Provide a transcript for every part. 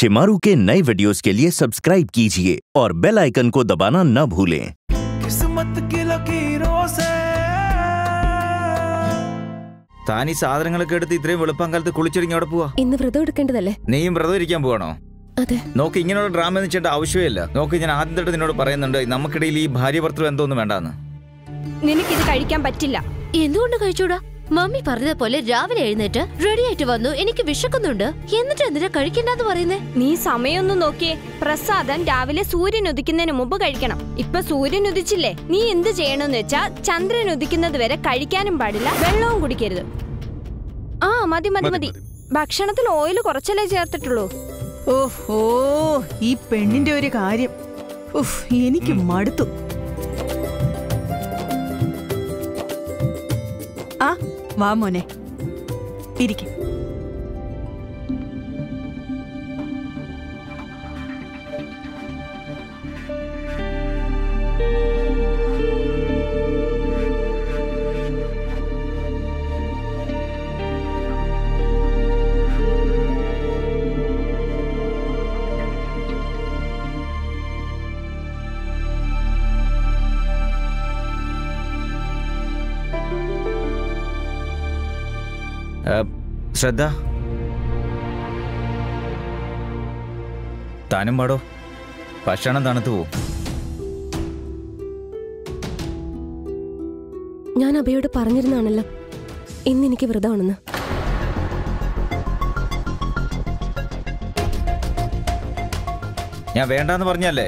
शिमारू के नए वीडियोस के लिए सब्सक्राइब कीजिए और बेल आइकन को दबाना न भूलें किस्मत की लकीरों से താൻ ഈ സാധനങ്ങളൊക്കെ എടുത്ത് ഇത്രയും വെളുപ്പം കാലത്ത് കുളിച്ചൊരുങ്ങി അവിടെ പോവാ ഇന്ന് വ്രതം എടുക്കേണ്ടതല്ലേ നീയും വ്രതം ഇരിക്കാൻ പോവാണോ അതെ നോക്ക് ഇങ്ങനെയുള്ള ഡ്രാമ എന്ന് വെച്ചിട്ട് ആവശ്യമേ നോക്ക് ഞാൻ ആദ്യം തൊട്ട് നിന്നോട് പറയുന്നുണ്ട് നമുക്കിടയിൽ ഈ ഭാര്യ ഭർത്തൃ എന്തോന്നും വേണ്ടാന്ന് നിനക്കിത് കഴിക്കാൻ പറ്റില്ല എന്തുകൊണ്ട് കഴിച്ചൂടാ മമ്മി പറഞ്ഞതുപോലെ രാവിലെ എഴുന്നേറ്റ് റെഡി ആയിട്ട് വന്നു എനിക്ക് വിശക്കുന്നുണ്ട് എന്നിട്ട് എന്തിനാ കഴിക്കണ്ടെന്ന് പറയുന്നേ നീ സമയമൊന്നും നോക്കിയേ പ്രസാദം രാവിലെ സൂര്യൻ ഉദിക്കുന്നതിന് മുമ്പ് കഴിക്കണം ഇപ്പൊ സൂര്യൻ ഉദിച്ചില്ലേ നീ എന്ത് ചെയ്യണമെന്ന് വെച്ചാ ചന്ദ്രൻ ഉദിക്കുന്നത് വരെ കഴിക്കാനും പാടില്ല വെള്ളവും കുടിക്കരുത് ആ മതി മതി മതി ഭക്ഷണത്തിൽ ഓയിൽ കുറച്ചല്ലേ ചേർത്തിട്ടുള്ളൂ ഓഹോ ഈ പെണ്ണിന്റെ ഒരു കാര്യം ഉഫ്, എനിക്ക് മടുത്തു ആ വാ മോനെ ഇരിക്കും ഏ, ശ്രദ്ധ താനും പാടോ ഭക്ഷണം തണുത്തു പോവും ഞാൻ അഭയോട് പറഞ്ഞിരുന്നാണല്ലോ ഇന്ന് എനിക്ക് വ്രതമാണെന്ന് ഞാൻ വേണ്ടാന്ന് പറഞ്ഞല്ലേ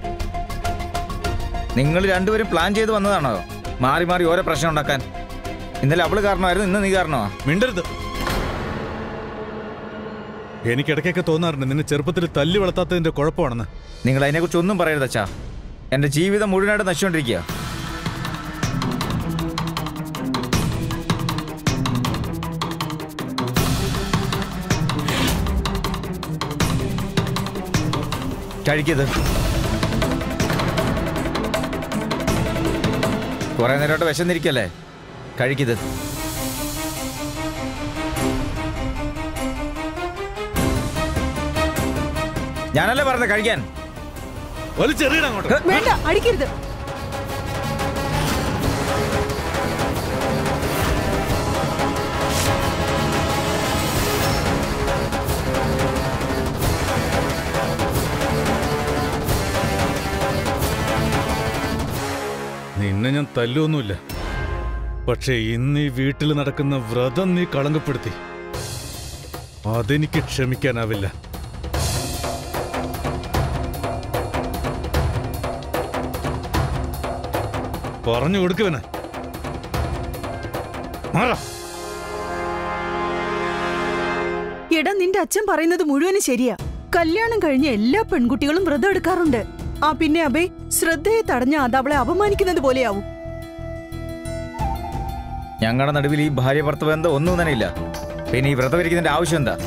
നിങ്ങൾ രണ്ടുപേരും പ്ലാൻ ചെയ്ത് വന്നതാണോ മാറി മാറി ഓരോ പ്രശ്നം ഉണ്ടാക്കാൻ ഇന്നലെ അവള് കാരണമായിരുന്നു ഇന്ന് നീ കാരണമാ മിണ്ടരുത് എനിക്കിടയ്ക്കൊക്കെ തോന്നാറുണ്ട് നിന്നെ ചെറുപ്പത്തിൽ തല്ലി വളർത്താത്തതിന്റെ കുഴപ്പമാണെന്ന് നിങ്ങൾ അതിനെക്കുറിച്ച് ഒന്നും പറയരുത് അച്ഛാ എന്റെ ജീവിതം മുഴുവനായിട്ട് നശിച്ചുകൊണ്ടിരിക്കുക കഴിക്കത് കുറെ നേരമായിട്ട് വിശന്നിരിക്കല്ലേ കഴിക്കത് ഞാനല്ലേ പറഞ്ഞത് കഴിക്കാൻ വലിച്ചെറിയണം അങ്ങോട്ട് വേണ്ട അടിക്കരുത് നിന്നെ ഞാൻ തല്ലൊന്നുമില്ല പക്ഷേ ഇന്ന് ഈ വീട്ടിൽ നടക്കുന്ന വ്രതം നീ കളങ്കപ്പെടുത്തി അതെനിക്ക് ക്ഷമിക്കാനാവില്ല പറഞ്ഞു കൊടുക്കുവനെ മാറാ എടാ നിന്റെ അച്ഛൻ പറയുന്നത് മുഴുവനും ശരിയാ കല്യാണം കഴിഞ്ഞ എല്ലാ പെൺകുട്ടികളും വ്രതം എടുക്കാറുണ്ട് ആ പിന്നെ അബേ ശ്രദ്ധയെ തടഞ്ഞ അത് അവളെ അപമാനിക്കുന്നത് പോലെയാവും ഞങ്ങളുടെ നടുവിൽ ഈ ഭാര്യ ഭർത്ത ബന്ധം ഒന്നും തന്നെ ഇല്ല പിന്നെ ഈ വ്രതം ഇരിക്കുന്നതിന്റെ ആവശ്യം എന്താ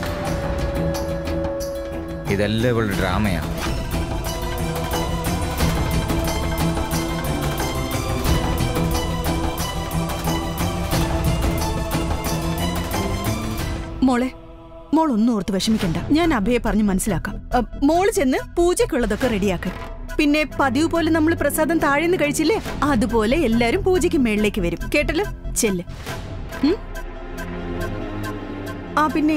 ഇതെല്ലാം ഇവളുടെ ഡ്രാമയാ മോളെ മോൾ ഒന്നും ഓർത്ത് വിഷമിക്കണ്ട ഞാൻ അഭയെ പറഞ്ഞ് മനസ്സിലാക്കാം അ, മോള് ചെന്ന് പൂജയ്ക്കുള്ളതൊക്കെ റെഡിയാക്ക് പിന്നെ പതിവ് പോലെ നമ്മൾ പ്രസാദം താഴേന്ന് കഴിച്ചില്ലേ അതുപോലെ എല്ലാരും പൂജയ്ക്ക് മേളിലേക്ക് വരും കേട്ടല്ലോ ചെല്ല് ഉം? ആ പിന്നെ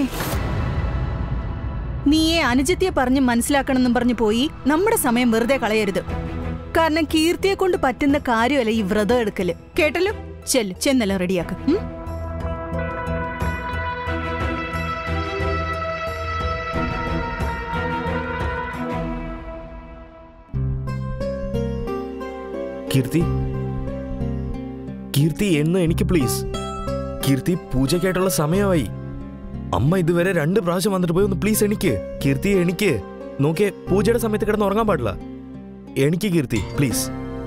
നീയെ അനുജത്തിയെ പറഞ്ഞ് മനസ്സിലാക്കണമെന്നും പറഞ്ഞു പോയി നമ്മുടെ സമയം വെറുതെ കളയരുത് കാരണം കീർത്തിയെ കൊണ്ട് പറ്റുന്ന കാര്യമല്ല ഈ വ്രതം എടുക്കല് കേട്ടല്ലോ ചെല്ല് ചെന്നെല്ലാം റെഡിയാക്ക് ഉം? കീർത്തി കീർത്തി എന്ന് എനിക്ക് പ്ലീസ് കീർത്തി പൂജയ്ക്കായിട്ടുള്ള സമയമായി അമ്മ ഇതുവരെ രണ്ട് പ്രാവശ്യം വന്നിട്ട് പോയി ഒന്ന് പ്ലീസ് എനിക്ക് കീർത്തി എനിക്ക് നോക്കിയേ പൂജയുടെ സമയത്ത് കിടന്ന് ഉറങ്ങാൻ പാടില്ല എനിക്ക് കീർത്തി പ്ലീസ്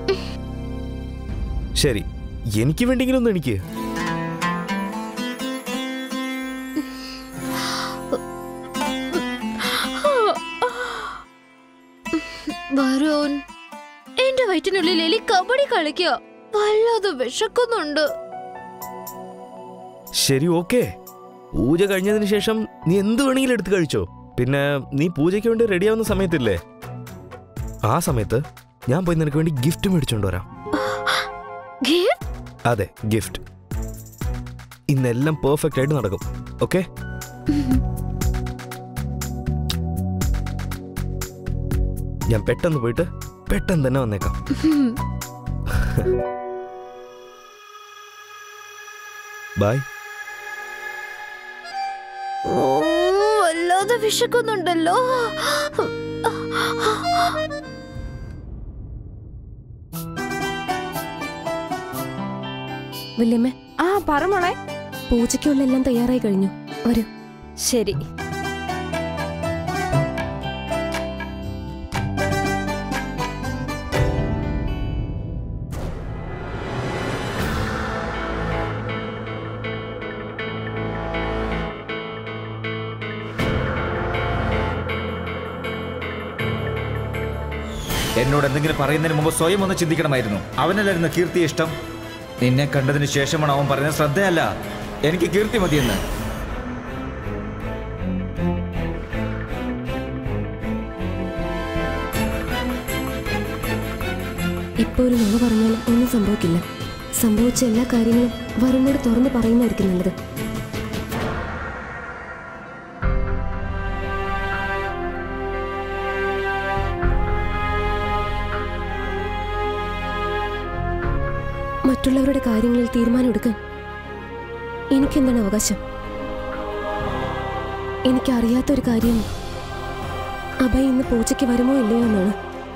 ശരി എനിക്ക് വേണ്ടെങ്കിലും ഒന്ന് എനിക്ക് വരുൺ എന്റെ വയറ്റിനുള്ളിൽ എലി കബഡി കളിക്കുക വല്ലാതെ വിശക്കുന്നുണ്ട് ശരി ഓക്കെ പൂജ കഴിഞ്ഞതിന് ശേഷം നീ എന്ത് വേണമെങ്കിലും എടുത്ത് കഴിച്ചോ പിന്നെ നീ പൂജയ്ക്ക് വേണ്ടി റെഡിയാവുന്ന സമയത്തില്ലേ ആ സമയത്ത് ഞാൻ പോയി നിനക്ക് വേണ്ടി ഗിഫ്റ്റ് മേടിച്ചോണ്ട് വരാം ഗിഫ്റ്റ് അതെ ഗിഫ്റ്റ് ഇന്നെല്ലാം പെർഫെക്റ്റ് ആയിട്ട് നടക്കും ഓക്കെ ഞാൻ പെട്ടെന്ന് പോയിട്ട് പെട്ടെന്ന് തന്നെ വന്നേക്കാം ബൈ ഓ വല്ലാതെ വിശക്കുന്നുണ്ടല്ലോ വല്യമ്മേ ആ പറ മോളെ പൂജയ്ക്കുള്ള എല്ലാം തയ്യാറായി കഴിഞ്ഞു വരൂ ശരി എന്നോട് എന്തെങ്കിലും പറയുന്നതിന് മുമ്പ് സ്വയം ഒന്ന് ചിന്തിക്കണമായിരുന്നു അവനല്ലായിരുന്നു കീർത്തി ഇഷ്ടം നിന്നെ കണ്ടതിന് ശേഷമാണ് അവൻ പറഞ്ഞത് ശ്രദ്ധയല്ല എനിക്ക് കീർത്തി മതിയെന്ന് ഇപ്പൊ ഒരു നുണ പറഞ്ഞാലും ഒന്നും സംഭവിക്കില്ല സംഭവിച്ച എല്ലാ കാര്യങ്ങളും വരുണോട് തുറന്നു പറയുന്നതായിരിക്കും നല്ലത് മറ്റുള്ളവരുടെ കാര്യങ്ങളിൽ തീരുമാനമെടുക്കാൻ എനിക്കെന്താണ് അവകാശം എനിക്കറിയാത്തൊരു കാര്യം അഭയ് ഇന്ന് പൂജയ്ക്ക് വരുമോ ഇല്ലയോ എന്നാണ്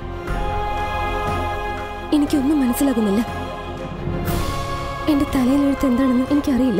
എനിക്കൊന്നും മനസ്സിലാകുന്നില്ല എന്റെ തലയിലെഴുത്ത് എന്താണെന്ന് എനിക്കറിയില്ല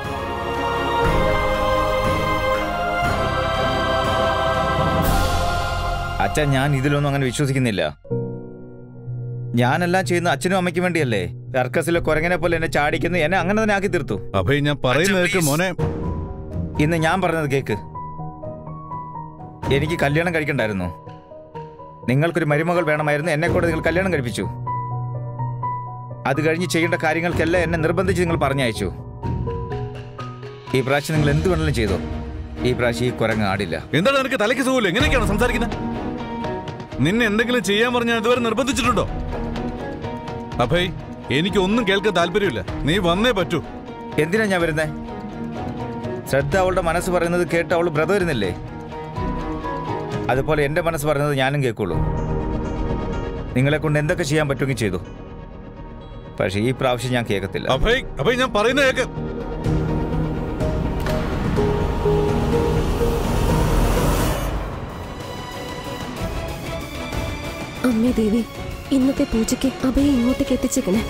അച്ഛൻ ഞാൻ ഇതിലൊന്നും അങ്ങനെ വിശ്വസിക്കുന്നില്ല ഞാനെല്ലാം ചെയ്യുന്ന അച്ഛനും അമ്മയ്ക്കും വേണ്ടിയല്ലേ സർക്കസിലെ കുരങ്ങനെ പോലെ എന്നെ ചാടിക്കുന്നു എന്നെ അങ്ങനെ തന്നെ ആക്കി തീർത്തു അഭയ് ഞാൻ പറയുന്നത് കേൾക്ക് മോനെ ഇന്ന് ഞാൻ പറഞ്ഞത് കേക്ക് എനിക്ക് കല്യാണം കഴിക്കണ്ടായിരുന്നു നിങ്ങൾക്കൊരു മരുമകൾ വേണമായിരുന്നു എന്നെ കൂടെ നിങ്ങൾ കല്യാണം കഴിപ്പിച്ചു അത് കഴിഞ്ഞ് ചെയ്യേണ്ട കാര്യങ്ങൾക്കെല്ലാം എന്നെ നിർബന്ധിച്ച് നിങ്ങൾ പറഞ്ഞയച്ചു ഈ പ്രാവശ്യം നിങ്ങൾ എന്ത് വേണമെങ്കിലും ചെയ്തോ ഈ പ്രാവശ്യം ഈ കുരങ്ങ് ആടില്ല എന്താണ് നിനക്ക് തലയ്ക്ക് സുഖമില്ല എങ്ങനെയൊക്കെയാണ് സംസാരിക്കുന്നത് നിന്നെ എന്തെങ്കിലും ചെയ്യാൻ പറഞ്ഞാൽ ഇതുവരെ നിർബന്ധിച്ചിട്ടുണ്ടോ അഭയ് എനിക്ക് ഒന്നും കേൾക്കാൻ താല്പര്യമില്ല നീ വന്നേ പറ്റൂ എന്തിനാ ഞാൻ വരുന്നേ ശ്രദ്ധ അവളുടെ മനസ്സ് പറയുന്നത് കേട്ട് അവൾ ബ്രത വരുന്നില്ലേ അതുപോലെ എൻ്റെ മനസ്സ് പറയുന്നത് ഞാനും കേൾക്കുള്ളൂ നിങ്ങളെ കൊണ്ട് എന്തൊക്കെ ചെയ്യാൻ പറ്റുമെങ്കിൽ ചെയ്തു പക്ഷേ ഈ പ്രാവശ്യം ഞാൻ കേൾക്കത്തില്ല അഭയ് അഭയ് ഞാൻ പറയുന്ന കേക്ക് അമ്മേ ദേവി ഇന്നത്തെ പൂജയ്ക്ക് അഭയെ ഇങ്ങോട്ടേക്ക് എത്തിച്ചേക്കണേ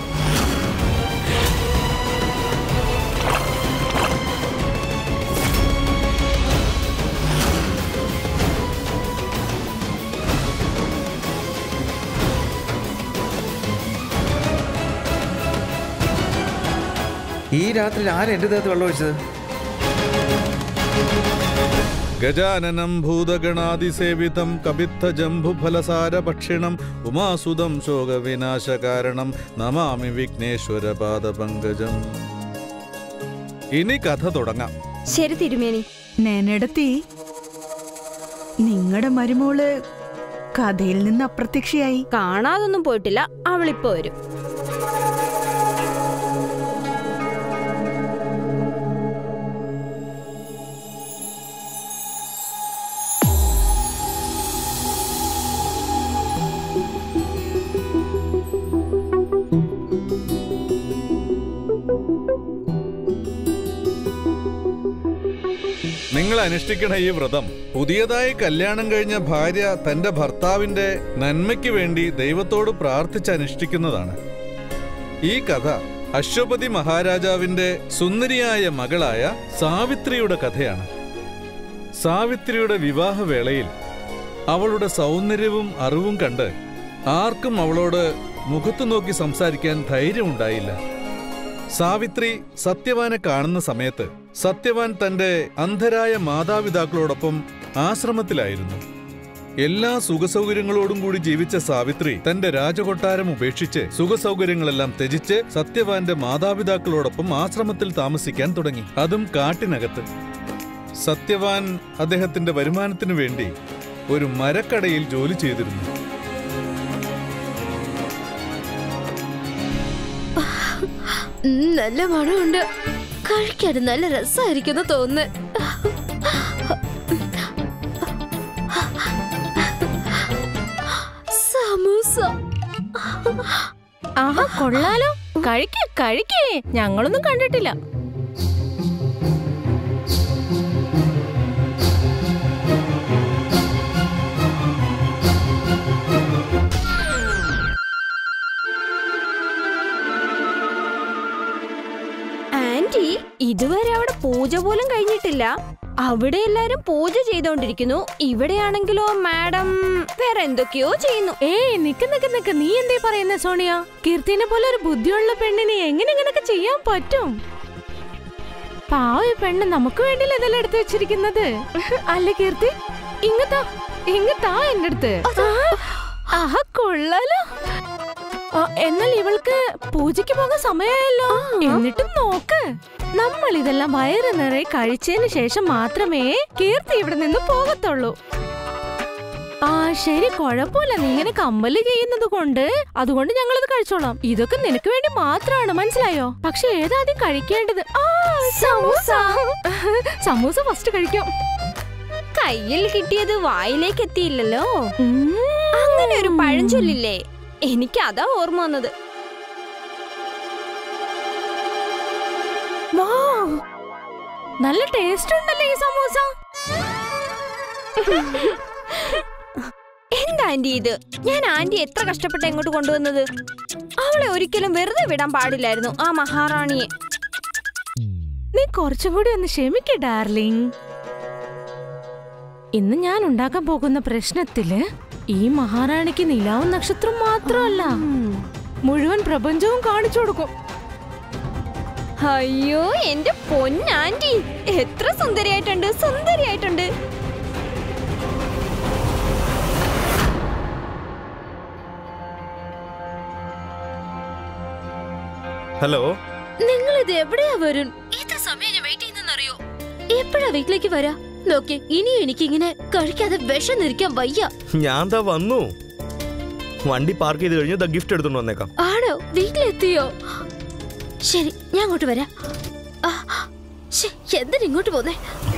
ഈ രാത്രിയിൽ ആരാ എൻ്റെ ദേഹത്ത് വെള്ളം ഒഴിച്ചത് ഗജാനനം ഭൂതഗണാതിസേവിതം കപിത്ത ജംബുഫലസാര ഭക്ഷിണം ഉമാസുതം ശോകവിനാശകാരണം നമാമി വിഘ്നേശ്വര പാദപങ്കജം ഇനി കഥ തുടങ്ങാം ശരി തിരുമേനി നേനെടത്തി നിങ്ങളുടെ മരുമോള് കഥയിൽ നിന്ന് അപ്രത്യക്ഷയായി കാണാതൊന്നും പോയിട്ടില്ല അവളിപ്പോ വരും നിങ്ങൾ അനുഷ്ഠിക്കണ ഈ വ്രതം പുതിയതായി കല്യാണം കഴിഞ്ഞ ഭാര്യ തന്റെ ഭർത്താവിന്റെ നന്മയ്ക്ക് വേണ്ടി ദൈവത്തോട് പ്രാർത്ഥിച്ച് അനുഷ്ഠിക്കുന്നതാണ് ഈ കഥ അശ്വപതി മഹാരാജാവിന്റെ സുന്ദരിയായ മകളായ സാവിത്രിയുടെ കഥയാണ് സാവിത്രിയുടെ വിവാഹവേളയിൽ അവളുടെ സൗന്ദര്യവും അറിവും കണ്ട് ആർക്കും അവളോട് മുഖത്തു നോക്കി സംസാരിക്കാൻ ധൈര്യമുണ്ടായില്ല സാവിത്രി സത്യവാനെ കാണുന്ന സമയത്ത് സത്യവാൻ തന്റെ അന്ധരായ മാതാപിതാക്കളോടൊപ്പം ആശ്രമത്തിലായിരുന്നു എല്ലാ സുഖസൗകര്യങ്ങളോടും കൂടി ജീവിച്ച സാവിത്രി തന്റെ രാജകൊട്ടാരം ഉപേക്ഷിച്ച് സുഖസൗകര്യങ്ങളെല്ലാം ത്യജിച്ച് സത്യവാന്റെ മാതാപിതാക്കളോടൊപ്പം ആശ്രമത്തിൽ താമസിക്കാൻ തുടങ്ങി അതും കാട്ടിനകത്ത് സത്യവാൻ അദ്ദേഹത്തിന്റെ വരുമാനത്തിന് വേണ്ടി ഒരു മരക്കടയിൽ ജോലി ചെയ്തിരുന്നു ഉം, നല്ല മണമുണ്ട് കഴിക്കാൻ നല്ല രസമായിരിക്കുന്നു തോന്നുന്നു സമൂസ ആഹാ കൊള്ളാലോ കഴിക്കേ കഴിക്കേ ഞങ്ങളൊന്നും കണ്ടിട്ടില്ല ആന്റി ഇതുവരെ അവിടെ പൂജ പോലും കഴിഞ്ഞിട്ടില്ല അവിടെ എല്ലാരും പൂജ ചെയ്തോണ്ടിരിക്കുന്നു ഇവിടെയാണെങ്കിലോ മാഡം വേറെ എന്തൊക്കെയോ ചെയ്യുന്നു ഏയ് നിക്ക് നിക്ക് നിക്ക് നീ എന്തേ പറയുന്ന സോണിയ കീർത്തിനെ പോലെ ഒരു ബുദ്ധിയുള്ള പെണ്ണിനെ എങ്ങനെ ഇങ്ങനൊക്കെ ചെയ്യാൻ പറ്റും പാവ ഈ പെണ്ണ് നമുക്ക് വേണ്ടിയല്ലേ ഇതെല്ലാം എടുത്തു വെച്ചിരിക്കുന്നത് അല്ല കീർത്തി ഇങ്ങത്താ ഇങ്ങത്താ എന്റെ അടുത്ത് ആഹാ കൊള്ളാലോ ആ, എന്നാൽ ഇവൾക്ക് പൂജയ്ക്ക് പോകാൻ സമയമായല്ലോ എന്നിട്ടും നോക്ക് നമ്മൾ ഇതെല്ലാം വയറ് നിറയെ കഴിച്ചതിന് ശേഷം മാത്രമേ കീർത്തി ഇവിടെ നിന്ന് പോകത്തുള്ളൂ ആ ശരി കുഴപ്പമില്ല നീ ഇങ്ങനെ കമ്മല് ചെയ്യുന്നത് കൊണ്ട് അതുകൊണ്ട് ഞങ്ങളിത് കഴിച്ചോളാം ഇതൊക്കെ നിനക്ക് വേണ്ടി മാത്രമാണ് മനസ്സിലായോ പക്ഷെ ഏതാദ്യം കഴിക്കേണ്ടത് ആ സമൂസ സമൂസ ഫസ്റ്റ് കഴിക്കാം കയ്യിൽ കിട്ടിയത് വായിലേക്ക് എത്തിയില്ലല്ലോ അങ്ങനെ ഒരു പഴഞ്ചൊല്ലില്ലേ എനിക്ക് അതാ ഓർമ്മ വന്നത് വൗ, നല്ല ടേസ്റ്റ് ഉണ്ടല്ലോ ഈ സമൂസ എന്താ ആന്റി ഇത് ഞാൻ ആന്റി എത്ര കഷ്ടപ്പെട്ട് എങ്ങോട്ട് കൊണ്ടുവന്നത് അവളെ ഒരിക്കലും വെറുതെ വിടാൻ പാടില്ലായിരുന്നു ആ മഹാറാണിയെ നീ കുറച്ചും കൂടി ഒന്ന് ക്ഷമിക്ക ഡാർലിംഗ് ഇന്ന് ഞാൻ ഉണ്ടാക്കാൻ പോകുന്ന പ്രശ്നത്തില് ഈ മഹാറാണിക്ക് നിലാവും നക്ഷത്രം മാത്രമല്ല മുഴുവൻ പ്രപഞ്ചവും കാണിച്ചു കൊടുക്കും അയ്യോ എന്റെ പൊന്നാന്റി എത്ര സുന്ദരിയായിട്ടുണ്ട് സുന്ദരിയായിട്ടുണ്ട് ഹലോ നിങ്ങൾ ഇത് എവിടെയാ വരും എത്ര സമയം ഞാൻ വെയിറ്റ് ചെയ്യുന്നറിയോ എപ്പോഴാ വീട്ടിലേക്ക് വരാ നോക്കി ഇനിയും എനിക്ക് ഇങ്ങനെ കഴിക്കാതെ വിഷം നിരിക്കാൻ വയ്യ ഞാൻ ദാ വന്നു വണ്ടി പാർക്ക് ചെയ്ത് കഴിഞ്ഞ് ദ ഗിഫ്റ്റ് എടുത്തോണ്ട് വന്നേക്കാം ആണോ വീട്ടിലെത്തിയോ ശരി ഞാൻ അങ്ങോട്ട് വരാം ആ, ശ്ശെ, എന്തിനാ ഇങ്ങോട്ട് പോന്നേ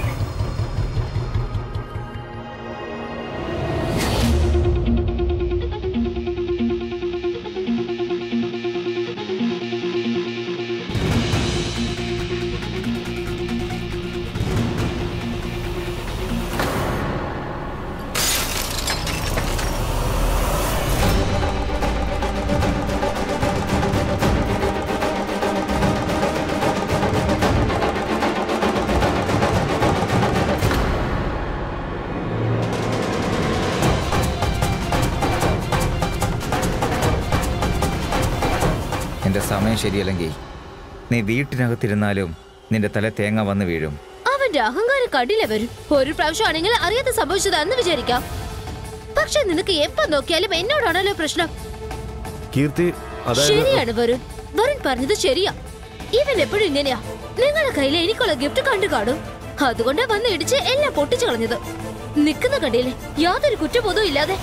എന്റെ സമയം ശരിയല്ലെങ്കിൽ നീ വീട്ടിനകത്തിരുന്നാലും നിന്റെ തല തേങ്ങ വന്ന് വീഴും അവന്റെ അഹങ്കാരം കണ്ടില്ല വരും ഒരു പ്രാവശ്യം ആണെങ്കിൽ അറിയാതെ സംഭവിച്ചതാന്ന് വിചാരിക്കാം പക്ഷെ നിനക്ക് എപ്പോ നോക്കിയാലും എന്നോടാണല്ലോ പ്രശ്നം കീർത്തി അതായത് ശരിയാണ് വരുൺ വരുൺ പറഞ്ഞത് ശരിയാ ഇവൻ എപ്പോഴും ഇങ്ങനെയാ നിങ്ങളുടെ കയ്യിൽ എനിക്കുള്ള ഗിഫ്റ്റ് കണ്ടു കാണും അതുകൊണ്ടാ വന്ന് ഇടിച്ച് എല്ലാം പൊട്ടിച്ചു കളഞ്ഞത് നിക്കുന്ന കണ്ടില്ലേ യാതൊരു കുറ്റബോധവും ഇല്ലാതെ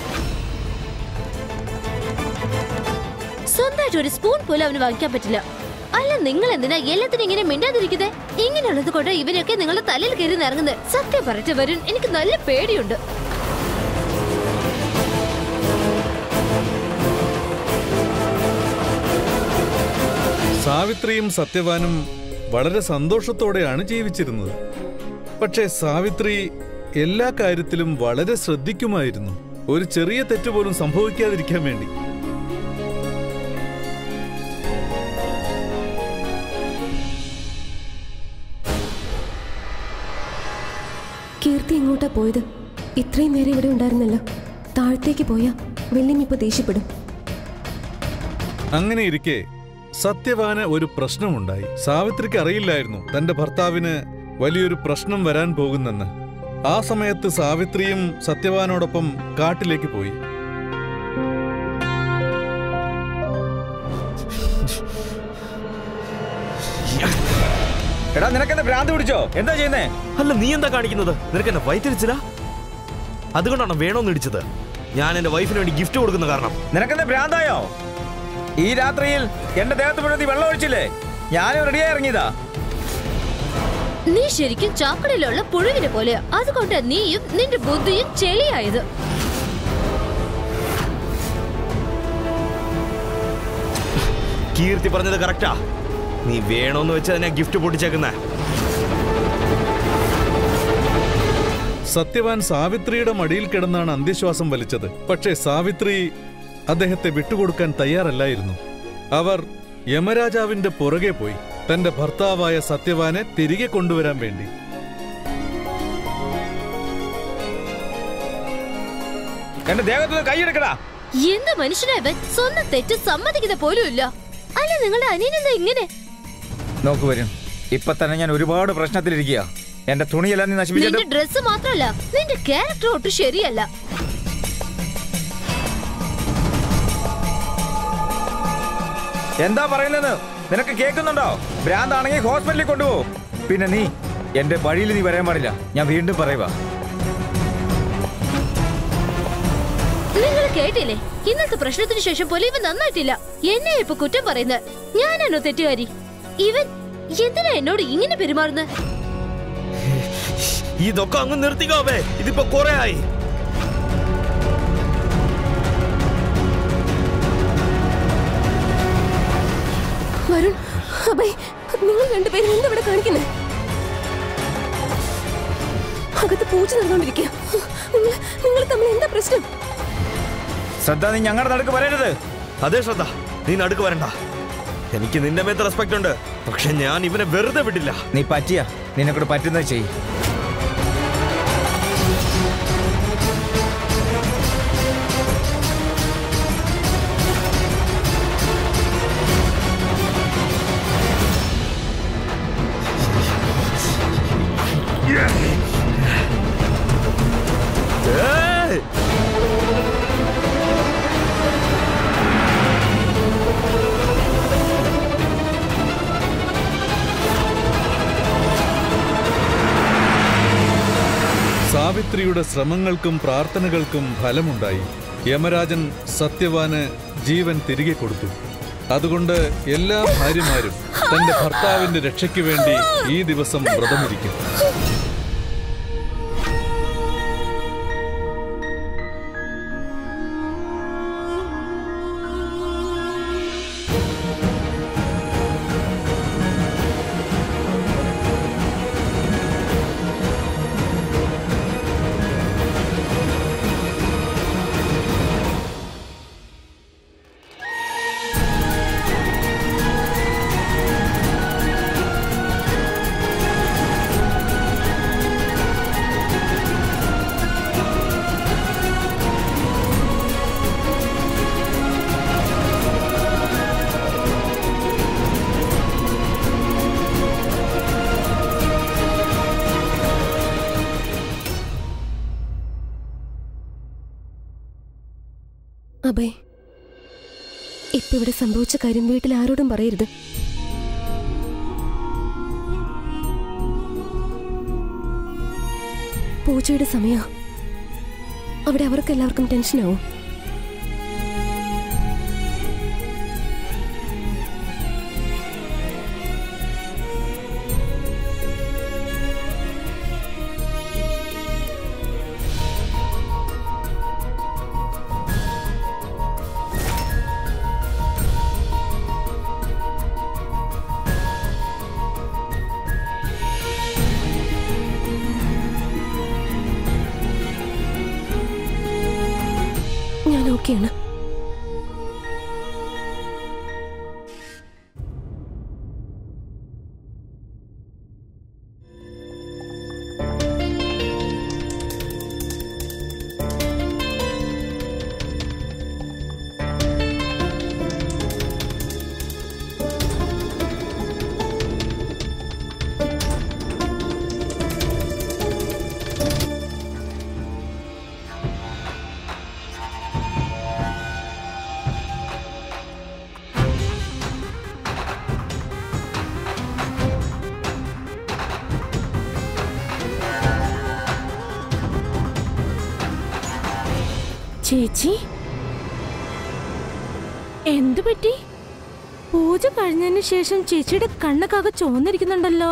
സ്വന്തമായിട്ട് ഒരു സ്പൂൺ പോലും അവന് വാങ്ങിക്കാൻ പറ്റില്ല അല്ല നിങ്ങൾ എന്തിനാ എല്ലാത്തിനും ഇങ്ങനെ മിണ്ടാതിരിക്കുന്നേ ഇങ്ങനെയുള്ളത് കൊണ്ട് ഇവരൊക്കെ നിങ്ങളുടെ തലയിൽ കയറി നിറങ്ങുന്നത് സത്യം പറഞ്ഞിട്ട് വരുൺ എനിക്ക് നല്ല പേടിയുണ്ട് സാവിത്രിയും സത്യവാനും വളരെ സന്തോഷത്തോടെയാണ് ജീവിച്ചിരുന്നത് പക്ഷേ സാവിത്രി എല്ലാ കാര്യത്തിലും വളരെ ശ്രദ്ധിക്കുമായിരുന്നു ഒരു ചെറിയ തെറ്റ് പോലും സംഭവിക്കാതിരിക്കാൻ വേണ്ടി കീർത്തി എങ്ങോട്ടാ പോയത് ഇത്രയും നേരം ഇവിടെ ഉണ്ടായിരുന്നല്ലോ താഴത്തേക്ക് പോയാ വെള്ളിയും ഇപ്പൊ ദേഷ്യപ്പെടും അങ്ങനെ ഇരിക്കെ സത്യവാന് ഒരു പ്രശ്നമുണ്ടായി സാവിത്രിക്ക് അറിയില്ലായിരുന്നു തന്റെ ഭർത്താവിന് വലിയൊരു പ്രശ്നം വരാൻ പോകുന്നെന്ന് ആ സമയത്ത് സാവിത്രിയും സത്യവാനോടൊപ്പം കാട്ടിലേക്ക് പോയി എടാ നിനക്കെന്താ ഭ്രാന്ത് പിടിച്ചോ എന്താ ചെയ്യുന്നേ അല്ല നീ എന്താ കാണിക്കുന്നത് നിനക്ക് എന്നെ വയറ്റിരിച്ചില്ല അതുകൊണ്ടാണ് വേണോന്ന് ഇടിച്ചത് ഞാൻ എന്റെ വൈഫിന് വേണ്ടി ഗിഫ്റ്റ് കൊടുക്കുന്ന കാരണം നിനക്കെന്താ ഭ്രാന്തായോ ഈ രാത്രിയിൽ എന്റെ ദേഹത്ത് മുഴുവൻ നീ വെള്ളം ഒഴിച്ചില്ലേ ഞാനും റെഡിയായി ഇറങ്ങിയതാ നീ ശരിക്കും ചാക്കടയിലുള്ള പുഴുവിനെ പോലെയാ അതുകൊണ്ട് നീയും നിന്റെ ബുദ്ധിയും ചെളിയായത് കീർത്തി പറഞ്ഞത് കറക്റ്റാ നീ വേണോന്ന് വെച്ച് അതിനെ ഗിഫ്റ്റ് പൊട്ടിച്ചേക്കുന്നേ സത്യവാൻ സാവിത്രിയുടെ മടിയിൽ കിടന്നാണ് അന്ത്യശ്വാസം വലിച്ചത് പക്ഷേ സാവിത്രി അദ്ദേഹത്തെ വിട്ടുകൊടുക്കാൻ തയ്യാറല്ലായിരുന്നു അവർ യമരാജാവിന്റെ പുറകെ പോയി തന്റെ ഭർത്താവായ സത്യവാനെ തിരികെ കൊണ്ടുവരാൻ വേണ്ടി എന്റെ ദേഹത്തുനിന്ന് കൈയെടുക്കടാ എന്ത് മനുഷ്യനാ ഇവൻ സ്വന്തം തെറ്റ് സമ്മതിക്കുന്ന പോലും ഇല്ല അല്ല നിങ്ങളുടെ അനിയനെന്താ ഇങ്ങനെ നോക്കു വരും ഇപ്പൊ തന്നെ ഞാൻ ഒരുപാട് പ്രശ്നത്തിലിരിക്കുക എന്റെ തുണിയെല്ലാം നീ നശിപ്പിച്ചിട്ട് നിന്റെ ഡ്രസ് മാത്രല്ല നിന്റെ ക്യാരക്ടർ ഒട്ടും ശരിയല്ല എന്താ പറയുന്നത് നിനക്ക് കേൾക്കുന്നുണ്ടോ ഭ്രാന്താണെങ്കിൽ ഹോസ്പിറ്റലിൽ കൊണ്ടുപോകും പിന്നെ നീ എന്റെ വഴിയിൽ നീ വരാൻ പാടില്ല ഞാൻ വീണ്ടും പറയുക നിങ്ങൾ കേട്ടില്ലേ ഇന്നത്തെ പ്രശ്നത്തിന് ശേഷം പോലും ഇവൻ നന്നായിട്ടില്ല എന്നെ ഇപ്പൊ കുറ്റം പറയുന്നത് ഞാനാണോ തെറ്റുകാരി ഇവൻ എന്തിനാ എന്നോട് ഇങ്ങനെ പെരുമാറുന്നത് ഇതൊക്കെ അങ്ങ് നിർത്തിക്കോവേ ഇതിപ്പോ കുറെ ആയി വരുൺ അഭയ് നിങ്ങൾ രണ്ടുപേരും എന്താ ഇവിടെ കാണിക്കുന്നത് അകത്ത് പൂച്ച നടന്നുകൊണ്ടിരിക്കുക നിങ്ങൾ നിങ്ങൾ തമ്മിൽ എന്താ പ്രശ്നം ശ്രദ്ധ നീ ഞങ്ങളുടെ നടുക്ക് വരരുത് അതേ ശ്രദ്ധ നീ നടുക്ക് വരണ്ട എനിക്ക് നിന്റെ മേത്ത് റെസ്പെക്ട് ഉണ്ട് പക്ഷെ ഞാൻ ഇവനെ വെറുതെ വിടില്ല നീ പറ്റിയ നിന്നെക്കൂടെ പറ്റുന്നത് ചെയ്യ് ഏയ്! സാവിത്രിയുടെ ശ്രമങ്ങൾക്കും പ്രാർത്ഥനകൾക്കും ഫലമുണ്ടായി യമരാജൻ സത്യവാന് ജീവൻ തിരികെ കൊടുത്തു അതുകൊണ്ട് എല്ലാ ഭാര്യമാരും തന്റെ ഭർത്താവിന്റെ രക്ഷയ്ക്ക് വേണ്ടി ഈ ദിവസം വ്രതമിരിക്കും അഭയ് ഇപ്പൊ ഇവിടെ സംഭവിച്ച കാര്യം വീട്ടിൽ ആരോടും പറയരുത് പൂജയുടെ സമയ അവിടെ അവർക്ക് എല്ലാവർക്കും ടെൻഷനാവും ഞാൻ ഓക്കെയാണ് ചേച്ചി എന്തു പറ്റി പൂജ കഴിഞ്ഞതിന് ശേഷം ചേച്ചിയുടെ കണ്ണൊക്കെ ചോന്നിരിക്കുന്നുണ്ടല്ലോ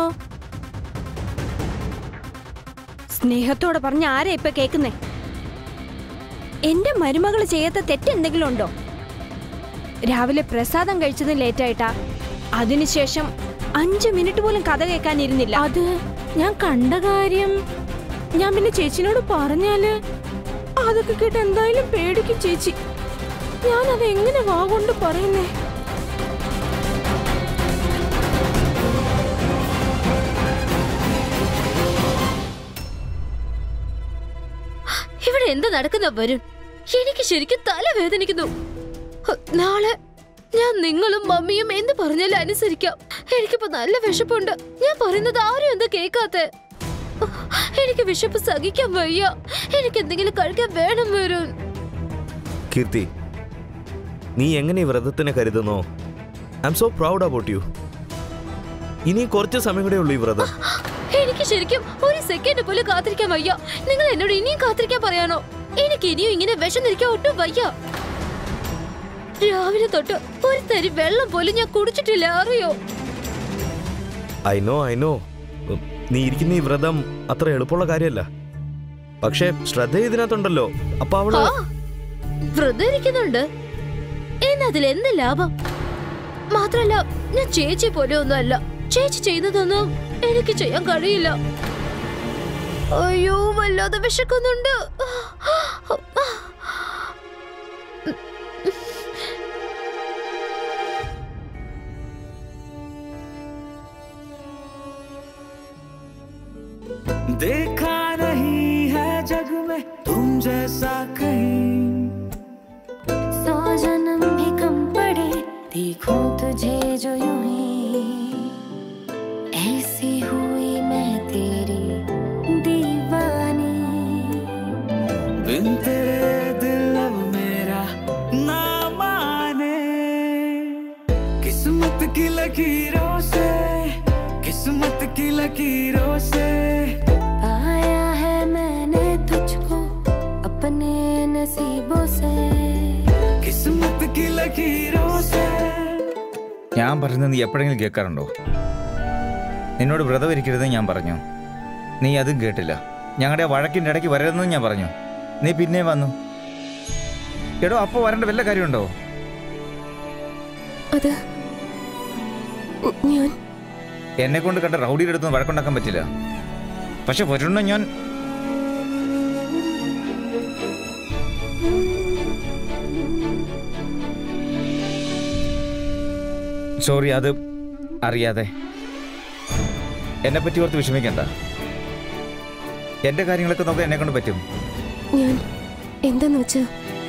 സ്നേഹത്തോടെ പറഞ്ഞ ആരാ ഇപ്പൊ കേക്കുന്നേ എന്റെ മരുമകൾ ചെയ്യാത്ത തെറ്റെന്തെങ്കിലും ഉണ്ടോ രാവിലെ പ്രസാദം കഴിച്ചത് ലേറ്റായിട്ടാ അതിനുശേഷം അഞ്ചു മിനിറ്റ് പോലും കഥ കേൾക്കാനിരുന്നില്ല അത് ഞാൻ കണ്ട കാര്യം ഞാൻ പിന്നെ ചേച്ചിനോട് പറഞ്ഞാല് അതൊക്കെ കേട്ട് എന്തായാലും പേടിക്കും ചേച്ചി ഞാൻ അത് എങ്ങനെ വാ കൊണ്ട് പറയുന്നേ ഇവിടെ എന്താ നടക്കുന്ന വരുൺ എനിക്ക് ശരിക്കും തല വേദനിക്കുന്നു ഹ്, നാളെ ഞാൻ നിങ്ങളും മമ്മിയും എന്ത് പറഞ്ഞാലും അനുസരിക്കാം എനിക്കിപ്പോ നല്ല വിശപ്പുണ്ട് ഞാൻ പറയുന്നത് ആരും എന്താ കേക്കാത്തെ എനിക്ക് വിശപ്പ് സഹിക്കാൻ വയ്യ എനിക്ക് എന്തെങ്കിലും കഴിക്കാൻ വേണം വരുൺ കീർത്തി നീ എങ്ങനെ ഈ വ്രതത്തിനെ കരുതുന്നോ I'm so proud about you ഇനി കുറച്ച് സമയം കൂടെ ഉള്ളൂ ഈ വ്രതം എനിക്ക് ശരിക്കും ഒരു സെക്കൻഡ് പോലും കാത്തിരിക്കാൻ വയ്യ നിങ്ങൾ എന്നോട് ഇനിയും കാത്തിരിക്കാൻ പറയാനോ എനിക്ക് ഇനിയും ഇങ്ങനെ വിശന്നിരിക്കാൻ ഒട്ടും വയ്യ രാവിലെ തൊട്ട് ഒരു തരി വെള്ളം പോലും ഞാൻ കുടിച്ചിട്ടില്ല അറിയോ ഐ നോ ഐ നോ നീ ഇരിക്കുന്ന ഈ വ്രതം അത്ര എളുപ്പമുള്ള കാര്യമല്ല പക്ഷേ ശ്രദ്ധ ഇതിനകത്തുണ്ടല്ലോ അപ്പൊ അവള് ആ വ്രതം ഇരിക്കുന്നുണ്ട് എന്നതിൽ എന്ത് ലാഭം മാത്രല്ല ഞാൻ ചേച്ചി പോലെ ഒന്നും അല്ല ചേച്ചി ചെയ്യുന്നതൊന്നും എനിക്ക് ചെയ്യാൻ കഴിയില്ല അയ്യോ വല്ലാതെ വിശക്കുന്നുണ്ട് देखा नहीं है जग में तुम जैसा कहीं सौ जन्म भी कम पड़े देखो तुझे जो यूं ही ऐसी हुई मैं तेरी दीवानी बिन तेरे दिल अब मेरा ना माने किस्मत की लकीरों से किस्मत की लकीरों से पाया है मैंने तुझको अपने नसीबों से किस्मत की लकीरों से ഞാൻ പറയുന്നത് നീ എപ്പോഴെങ്കിലും കേൾക്കാറുണ്ടോ നിന്നോട് വ്രതം ഇരിക്കരുതെന്ന് ഞാൻ പറഞ്ഞു നീ അതും കേട്ടില്ല ഞങ്ങളുടെ വഴക്കിൻ്റെ ഇടയ്ക്ക് വരരുതെന്നും ഞാൻ പറഞ്ഞു നീ പിന്നെ വന്നു എടോ അപ്പോൾ വരേണ്ട വല്ല കാര്യമുണ്ടോ അത് ഞാൻ എന്നെ കൊണ്ട് കണ്ട റൗഡിയുടെ അടുത്ത് വഴക്കുണ്ടാക്കാൻ പറ്റില്ല പക്ഷെ വരുണ്ണ ഞാൻ സോറി അത് അറിയാതെ എന്നെ പറ്റി ഓർത്ത് വിഷമിക്കണ്ട എന്റെ കാര്യങ്ങളൊക്കെ നോക്കാൻ എന്നെ കൊണ്ട് പറ്റും ഞാൻ എന്താന്ന് വെച്ചാ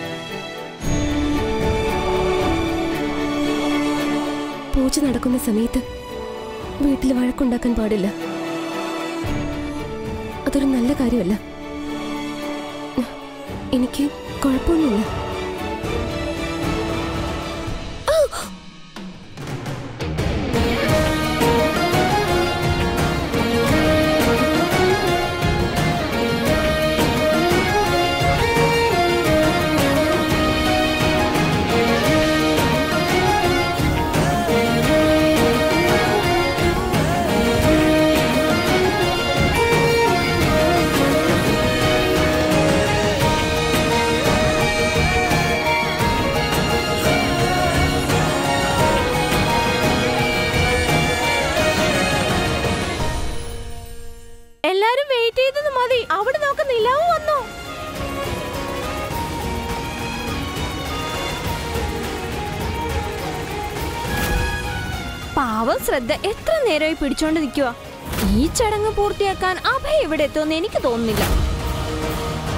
പൂജ നടക്കുന്ന സമയത്ത് വീട്ടിൽ വഴക്കുണ്ടാക്കാൻ പാടില്ല അതൊരു നല്ല കാര്യമല്ല എനിക്ക് കുഴപ്പമൊന്നുമില്ല എല്ലാരും വെയിറ്റ് ചെയ്തത് മതി അവിടെ നോക്ക് നിലാവ് വന്നു പാവം ശ്രദ്ധ എത്ര നേരമായി പിടിച്ചോണ്ട് നിൽക്കുക ഈ ചടങ്ങ് പൂർത്തിയാക്കാൻ അഭയ ഇവിടെ എത്തുമെന്ന് എനിക്ക് തോന്നുന്നില്ല